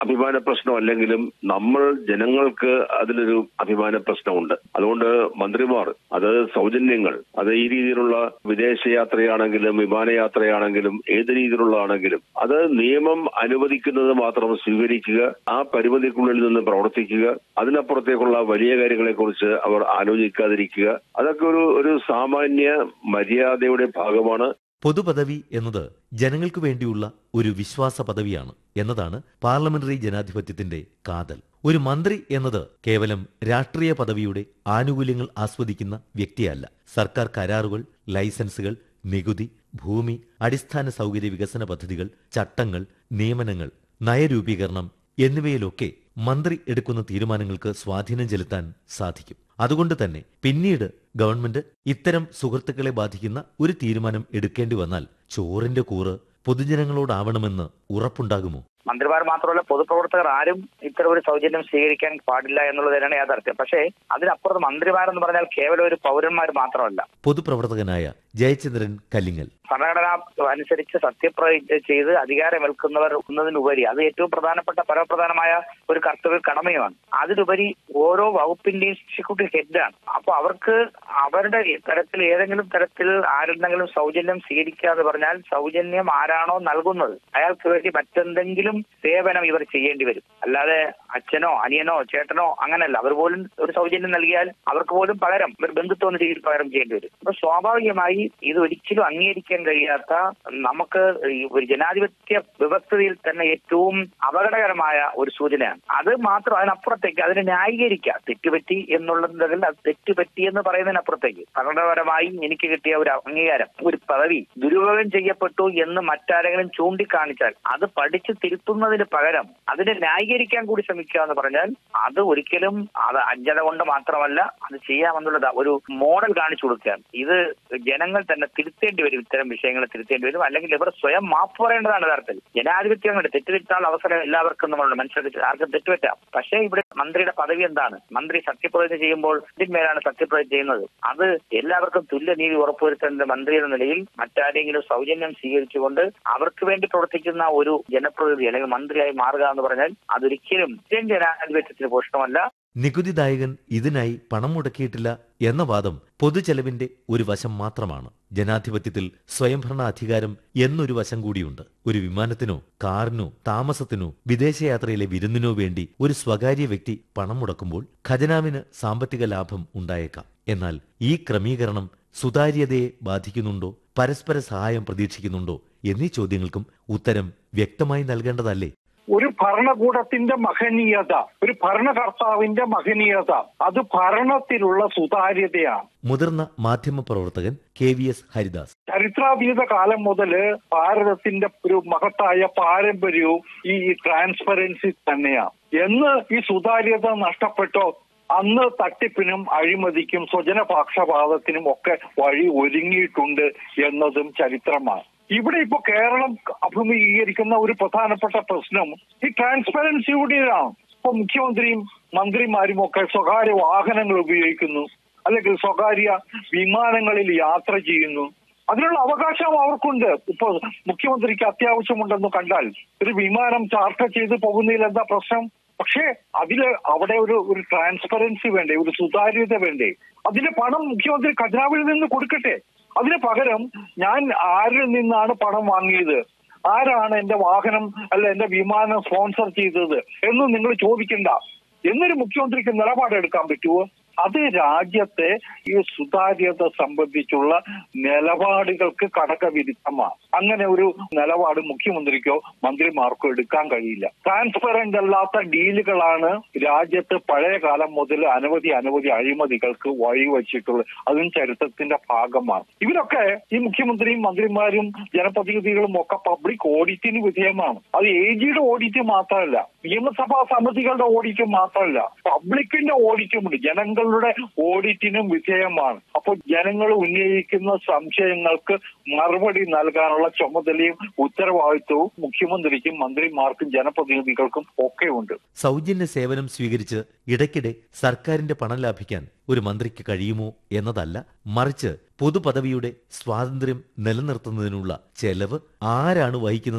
അഭിമാന പ്രശ്നം അല്ലെങ്കിലും നമ്മൾ ജനങ്ങൾക്ക് അതിലൊരു അഭിമാന പ്രശ്നമുണ്ട് അതുകൊണ്ട് മന്ത്രിമാർ അത് സൗജന്യങ്ങൾ അത് ഈ രീതിയിലുള്ള വിദേശയാത്രയാണെങ്കിലും വിമാനയാത്രയാണെങ്കിലും ഏത് രീതിയിലുള്ളതാണെങ്കിലും അത് നിയമം അനുവദിക്കുന്നത് മാത്രം സ്വീകരിക്കുക ആ പരിമിതിക്കുള്ളിൽ നിന്ന് പ്രവർത്തിക്കുക അതിനപ്പുറത്തേക്കുള്ള വലിയ കാര്യങ്ങളെക്കുറിച്ച് അവർ ആലോചിക്കാതിരിക്കുക അതൊക്കെ ഒരു ഒരു സാമാന്യ മര്യാദയുടെ ഭാഗമാണ് പൊതുപദവി എന്നത് ജനങ്ങൾക്ക് വേണ്ടിയുള്ള ഒരു വിശ്വാസ പദവിയാണ് എന്നതാണ് പാർലമെന്ററി ജനാധിപത്യത്തിന്റെ കാതൽ ഒരു മന്ത്രി എന്നത് കേവലം രാഷ്ട്രീയ പദവിയുടെ ആനുകൂല്യങ്ങൾ ആസ്വദിക്കുന്ന വ്യക്തിയല്ല സർക്കാർ കരാറുകൾ ലൈസൻസുകൾ നികുതി ഭൂമി അടിസ്ഥാന സൗകര്യ വികസന പദ്ധതികൾ ചട്ടങ്ങൾ നിയമനങ്ങൾ നയരൂപീകരണം എന്നിവയിലൊക്കെ മന്ത്രി എടുക്കുന്ന തീരുമാനങ്ങൾക്ക് സ്വാധീനം ചെലുത്താൻ സാധിക്കും അതുകൊണ്ട് തന്നെ പിന്നീട് ഗവൺമെന്റ് ഇത്തരം സുഹൃത്തുക്കളെ ബാധിക്കുന്ന ഒരു തീരുമാനം എടുക്കേണ്ടി വന്നാൽ ചോറിന്റെ കൂറ് പൊതുജനങ്ങളോടാവണമെന്ന് ഉറപ്പുണ്ടാകുമോ മന്ത്രിമാർ മാത്രമല്ല പൊതുപ്രവർത്തകർ ആരും ഇത്തരം ഒരു സൗജന്യം സ്വീകരിക്കാൻ പാടില്ല എന്നുള്ളത് തന്നെയാണ് യാഥാർത്ഥ്യം പക്ഷേ അതിനപ്പുറത്ത് മന്ത്രിമാരെന്ന് പറഞ്ഞാൽ കേവലം ഒരു പൗരന്മാർ മാത്രമല്ല പൊതുപ്രവർത്തകനായ ജയചന്ദ്രൻ കല്ലിങ്ങൽ ഭരണഘടന അനുസരിച്ച് സത്യപ്രതിജ്ഞ ചെയ്ത് അധികാരമേൽക്കുന്നവർ എന്നതിനുപരി അത് ഏറ്റവും പ്രധാനപ്പെട്ട പരമപ്രധാനമായ ഒരു കർത്തവ്യ കടമയുമാണ് അതിലുപരി ഓരോ വകുപ്പിന്റെയും എക്സിക്യൂട്ടീവ് ഹെഡാണ് അപ്പൊ അവർക്ക് അവരുടെ തരത്തിൽ ഏതെങ്കിലും തരത്തിൽ ആരെന്തെങ്കിലും സൗജന്യം സ്വീകരിക്കുക എന്ന് പറഞ്ഞാൽ സൗജന്യം ആരാണോ നൽകുന്നത് അയാൾക്ക് വേണ്ടി മറ്റെന്തെങ്കിലും സേവനം ഇവർ ചെയ്യേണ്ടി വരും അല്ലാതെ അച്ഛനോ അനിയനോ ചേട്ടനോ അങ്ങനല്ല അവർ പോലും ഒരു സൗജന്യം നൽകിയാൽ അവർക്ക് പോലും പകരം ഒരു ബന്ധുത്വം എന്ന രീതിയിൽ പകരം ചെയ്യേണ്ടി വരും അപ്പൊ സ്വാഭാവികമായി ഇത് ഒരിക്കലും അംഗീകരിക്കാൻ കഴിയാത്ത നമുക്ക് ഈ ഒരു ജനാധിപത്യ വ്യവസ്ഥയിൽ തന്നെ ഏറ്റവും അപകടകരമായ ഒരു സൂചനയാണ് അത് മാത്രം അതിനപ്പുറത്തേക്ക് അതിനെ ന്യായീകരിക്കുക തെറ്റുപറ്റി എന്നുള്ളതിൽ അത് തെറ്റുപറ്റി എന്ന് പറയുന്നതിനപ്പുറത്തേക്ക് ഭരണപരമായി എനിക്ക് കിട്ടിയ ഒരു അംഗീകാരം ഒരു പദവി ദുരുപയോഗം ചെയ്യപ്പെട്ടു എന്ന് മറ്റാരെങ്കിലും ചൂണ്ടിക്കാണിച്ചാൽ അത് പഠിച്ച് തിരുത്തുന്നതിന് പകരം അതിനെ ന്യായീകരിക്കാൻ കൂടി ശ്രമിക്കുക എന്ന് പറഞ്ഞാൽ അത് ഒരിക്കലും അത് അജ്ഞത കൊണ്ട് മാത്രമല്ല അത് ചെയ്യാമെന്നുള്ളത് ഒരു മോഡൽ കാണിച്ചു കൊടുക്കുകയാണ് ഇത് ജനങ്ങൾ തന്നെ തിരുത്തേണ്ടി വരും ഇത്തരം വിഷയങ്ങൾ തിരുത്തേണ്ടി വരും അല്ലെങ്കിൽ ഇവർ സ്വയം മാപ്പ് പറയേണ്ടതാണ് യഥാർത്ഥത്തിൽ ജനാധിപത്യം കൊണ്ട് തെറ്റുതിരുത്താനുള്ള അവസരം എല്ലാവർക്കും നമ്മളുടെ മനുഷ്യർക്ക് ആർക്കും തെറ്റുപറ്റാം പക്ഷേ ഇവിടെ മന്ത്രിയുടെ പദവി എന്താണ് മന്ത്രി സത്യപ്രതിജ്ഞ ചെയ്യുമ്പോൾ ഇതിന്മേലാണ് സത്യപ്രതിജ്ഞ ചെയ്യുന്നത് അത് എല്ലാവർക്കും തുല്യനീതി ഉറപ്പുവരുത്തേണ്ട മന്ത്രി എന്ന നിലയിൽ മറ്റാരെങ്കിലും സൗജന്യം സ്വീകരിച്ചുകൊണ്ട് അവർക്ക് വേണ്ടി പ്രവർത്തിക്കുന്ന ഒരു ജനപ്രതിനിധി അല്ലെങ്കിൽ മന്ത്രിയായി മാറുക എന്ന് പറഞ്ഞാൽ അതൊരിക്കലും ഇന്ത്യൻ ജനാധിപത്യത്തിന് പോഷണമല്ല നികുതിദായകൻ ഇതിനായി പണം മുടക്കിയിട്ടില്ല എന്ന വാദം പൊതുചെലവിന്റെ ഒരു വശം മാത്രമാണ് ജനാധിപത്യത്തിൽ സ്വയംഭരണ അധികാരം എന്നൊരു വശം കൂടിയുണ്ട് ഒരു വിമാനത്തിനോ കാറിനോ താമസത്തിനോ വിദേശയാത്രയിലെ വിരുന്നിനോ വേണ്ടി ഒരു സ്വകാര്യ വ്യക്തി പണം മുടക്കുമ്പോൾ ഖജനാവിന് സാമ്പത്തിക ലാഭം ഉണ്ടായേക്കാം എന്നാൽ ഈ ക്രമീകരണം സുതാര്യതയെ ബാധിക്കുന്നുണ്ടോ പരസ്പര സഹായം പ്രതീക്ഷിക്കുന്നുണ്ടോ എന്നീ ചോദ്യങ്ങൾക്കും ഉത്തരം വ്യക്തമായി നൽകേണ്ടതല്ലേ ഒരു ഭരണകൂടത്തിന്റെ മഹനീയത ഒരു ഭരണകർത്താവിന്റെ മഹനീയത അത് ഭരണത്തിലുള്ള സുതാര്യതയാണ് മുതിർന്ന മാധ്യമപ്രവർത്തകൻ കെ വി എസ് ഹരിദാസ് ചരിത്രാതീത കാലം മുതൽ ഭാരതത്തിന്റെ ഒരു മഹത്തായ പാരമ്പര്യവും ഈ ട്രാൻസ്പെറൻസി തന്നെയാണ് എന്ന് ഈ സുതാര്യത നഷ്ടപ്പെട്ടോ അന്ന് തട്ടിപ്പിനും അഴിമതിക്കും സ്വജനപക്ഷപാതത്തിനും ഒക്കെ വഴി ഒരുങ്ങിയിട്ടുണ്ട് എന്നതും ചരിത്രമാണ് ഇവിടെ ഇപ്പൊ കേരളം അഭിമുഖീകരിക്കുന്ന ഒരു പ്രധാനപ്പെട്ട പ്രശ്നം ഈ ട്രാൻസ്പെറൻസിയുടെയാണ് ഇപ്പൊ മുഖ്യമന്ത്രിയും മന്ത്രിമാരും ഒക്കെ സ്വകാര്യ വാഹനങ്ങൾ ഉപയോഗിക്കുന്നു അല്ലെങ്കിൽ സ്വകാര്യ വിമാനങ്ങളിൽ യാത്ര ചെയ്യുന്നു അതിനുള്ള അവകാശം അവർക്കുണ്ട് ഇപ്പൊ മുഖ്യമന്ത്രിക്ക് അത്യാവശ്യമുണ്ടെന്ന് കണ്ടാൽ ഒരു വിമാനം ചാർട്ടർ ചെയ്ത് പോകുന്നതിൽ എന്താ പ്രശ്നം പക്ഷേ അതില് അവിടെ ഒരു ഒരു ട്രാൻസ്പെറൻസി വേണ്ടേ ഒരു സുതാര്യത വേണ്ടേ അതിന്റെ പണം മുഖ്യമന്ത്രി ഖജനാവിൽ നിന്ന് കൊടുക്കട്ടെ അതിന് പകരം ഞാൻ ആരിൽ നിന്നാണ് പണം വാങ്ങിയത് ആരാണ് എന്റെ വാഹനം അല്ല എന്റെ വിമാനം സ്പോൺസർ ചെയ്തത് എന്ന് നിങ്ങൾ ചോദിക്കണ്ട എന്നൊരു മുഖ്യമന്ത്രിക്ക് നിലപാടെടുക്കാൻ പറ്റുമോ അത് രാജ്യത്തെ ഈ സുതാര്യത സംബന്ധിച്ചുള്ള നിലപാടുകൾക്ക് കടകവിരുദ്ധമാണ് അങ്ങനെ ഒരു നിലപാട് മുഖ്യമന്ത്രിക്കോ മന്ത്രിമാർക്കോ എടുക്കാൻ കഴിയില്ല ട്രാൻസ്പെറന്റ് അല്ലാത്ത ഡീലുകളാണ് രാജ്യത്ത് പഴയ കാലം മുതൽ അനവധി അനവധി അഴിമതികൾക്ക് വഴിവെച്ചിട്ടുള്ളത് അതും ചരിത്രത്തിന്റെ ഭാഗമാണ് ഇവരൊക്കെ ഈ മുഖ്യമന്ത്രിയും മന്ത്രിമാരും ജനപ്രതിനിധികളും ഒക്കെ പബ്ലിക് ഓഡിറ്റിന് വിധേയമാണ് അത് എ ജിയുടെ ഓഡിറ്റ് മാത്രമല്ല നിയമസഭാ സമിതികളുടെ ഓഡിറ്റ് മാത്രമല്ല പബ്ലിക്കിന്റെ ഓഡിറ്റുമുണ്ട് ജനങ്ങളുടെ ഓഡിറ്റിനും വിധേയമാണ് അപ്പോൾ ജനങ്ങൾ ഉന്നയിക്കുന്ന സംശയങ്ങൾക്ക് മറുപടി നൽകാനുള്ള ചുമതലയും ഉത്തരവാദിത്വവും മുഖ്യമന്ത്രിക്കും മന്ത്രിമാർക്കും ജനപ്രതിനിധികൾക്കും ഒക്കെ ഉണ്ട് സൗജന്യ സേവനം സ്വീകരിച്ച് ഇടയ്ക്കിടെ സർക്കാരിന്റെ പണം ലാഭിക്കാൻ ഒരു മന്ത്രിക്ക് കഴിയുമോ എന്നതല്ല മറിച്ച് പൊതുപദവിയുടെ സ്വാതന്ത്ര്യം നിലനിർത്തുന്നതിനുള്ള ചെലവ് ആരാണ് വഹിക്കുന്നത്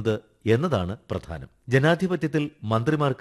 എന്നതാണ് പ്രധാനം ജനാധിപത്യത്തിൽ മന്ത്രിമാർക്ക്